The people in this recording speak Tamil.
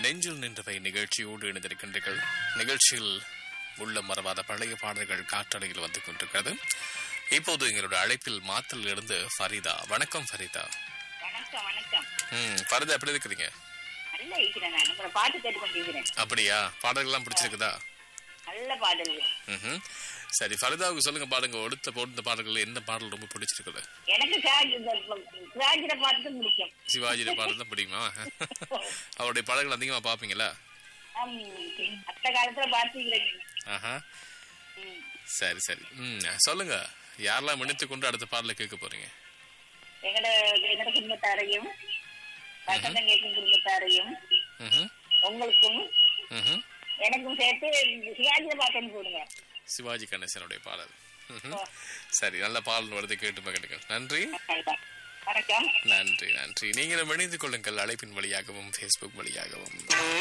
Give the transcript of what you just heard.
நெஞ்சில் நின்றவை நிகழ்ச்சியோடு இணைந்திருக்கின்றீர்கள் நிகழ்ச்சியில் உள்ள மறவாத பழைய பாடல்கள் காற்றலையில் வந்து கொண்டிருக்கிறது இப்போது எங்களுடைய அழைப்பில் மாத்தல் இருந்து ஃபரிதா வணக்கம் ஃபரிதா வணக்கம் வணக்கம் ம் ஃபரிதா எப்படி இருக்கிறீங்க நல்ல இருக்கிறேன் நான் உங்களை பாட்டு கேட்டுக்கொண்டிருக்கிறேன் அப்படியா பாடல்கள்லாம் பிடிச்சிருக்குதா நல்ல பாடல்கள் ம் சரி ஃபரிதாவுக்கு சொல்லுங்க பாருங்க அடுத்த போட்ட பாடல்கள் என்ன பாடல் ரொம்ப பிடிச்சிருக்குது எனக்கு சிராஜ் இந்த சிராஜிட பாட்டு தான் பிடிக்கும் சிவாஜியோட பாடல் தான் பிடிக்குமா அவருடைய பாடல்கள் அதிகமாக பார்ப்பீங்களா ஆம், அந்த காலத்துல பார்த்துக்கிறேன் ஆஹா சரி சரி ம் சொல்லுங்க யாரெல்லாம் இணைத்து கொண்டு அடுத்த பாடலை கேட்க போறீங்க எங்கட எங்கட குடும்பத்தாரையும் வசந்தம் கேட்கும் குடும்பத்தாரையும் ம்ஹும். உங்களுக்கும் ம்ஹும். எனக்கும் சேர்த்து சிராஜிட பாட்டுன்னு போடுங்க சிவாஜி கணேசனுடைய பாடல் ம்ஹும். சரி நல்ல பாடல் வருது கேட்டு மகிழுங்கள் நன்றி வணக்கம் நன்றி நன்றி நீங்களும் இணைந்து கொள்ளுங்கள் அழைப்பின் வழியாகவும் ஃபேஸ்புக் வழியாகவும்